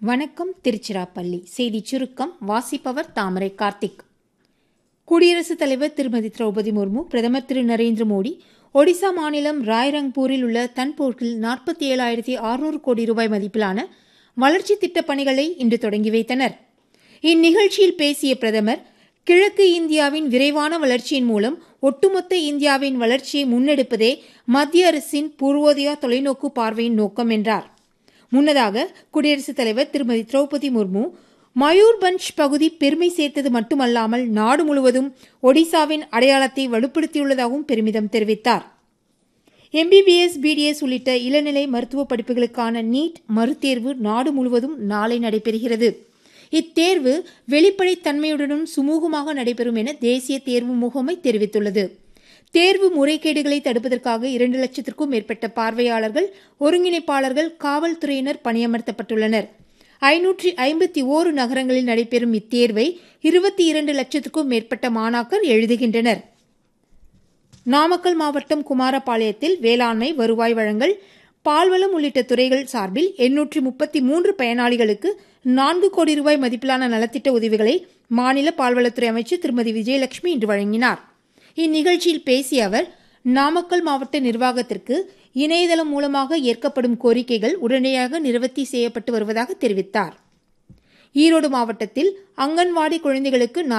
வணக்கம் திருச்சிராப்பள்ளி செய்தி சுருக்கம் வாசிப்பவர் தாமரை கார்த்திக் குடியரசுத் தலைவர் திருமதி திரௌபதி முர்மு பிரதமர் திரு நரேந்திர மோடி ஒடிசா மாநிலம் ராய்ரங்பூரில் உள்ள தன்போர்ட்டில் நாற்பத்தி ஏழாயிரத்தி அறுநூறு கோடி ரூபாய் மதிப்பிலான வளர்ச்சி திட்டப் பணிகளை இன்று தொடங்கி வைத்தனர் இந்நிகழ்ச்சியில் பேசிய பிரதமர் கிழக்கு இந்தியாவின் விரைவான வளர்ச்சியின் மூலம் ஒட்டுமொத்த இந்தியாவின் வளர்ச்சியை முன்னெடுப்பதே மத்திய அரசின் பூர்வோதயா தொலைநோக்கு பார்வையின் நோக்கம் என்றார் முன்னதாக குடியரசுத் தலைவர் திருமதி திரௌபதி முர்மு மயூர்பஞ்ச் பகுதி பெருமை சேர்த்தது மட்டுமல்லாமல் நாடு முழுவதும் ஒடிசாவின் அடையாளத்தை வலுப்படுத்தியுள்ளதாகவும் பெருமிதம் தெரிவித்தார் எம்பிபிஎஸ் பிடிஎஸ் உள்ளிட்ட இளநிலை மருத்துவ படிப்புகளுக்கான நீட் மறுதேர்வு நாடு முழுவதும் நாளை நடைபெறுகிறது இத்தேர்வு வெளிப்படைத்தன்மையுடனும் சுமூகமாக நடைபெறும் என தேசிய தேர்வு முகமை தெரிவித்துள்ளது தேர்வு முறைகேடுகளை தடுப்பதற்காக இரண்டு லட்சத்திற்கும் மேற்பட்ட பார்வையாளர்கள் ஒருங்கிணைப்பாளர்கள் காவல்துறையினர் பணியமர்த்தப்பட்டுள்ளனர் ஐநூற்றி ஐம்பத்தி ஓரு நகரங்களில் நடைபெறும் இத்தேர்வை இருபத்தி இரண்டு லட்சத்திற்கும் மேற்பட்ட மாணாக்கர் எழுதுகின்றனர் நாமக்கல் மாவட்டம் குமாரபாளையத்தில் வேளாண்மை வருவாய் வழங்கல் பால்வளம் உள்ளிட்ட துறைகள் சார்பில் எண்ணூற்றி முப்பத்தி மூன்று பயனாளிகளுக்கு நான்கு கோடி ரூபாய் மதிப்பிலான நலத்திட்ட உதவிகளை மாநில பால்வளத்துறை அமைச்சர் திருமதி விஜயலட்சுமி இன்று வழங்கினார் இந்நிகழ்ச்சியில் பேசிய அவர் நாமக்கல் மாவட்ட நிர்வாகத்திற்கு இணையதளம் மூலமாக ஏற்கப்படும் கோரிக்கைகள் உடனடியாக நிவர்த்தி செய்யப்பட்டு வருவதாக தெரிவித்தார் ஈரோடு மாவட்டத்தில் அங்கன்வாடி குழந்தைகளுக்கு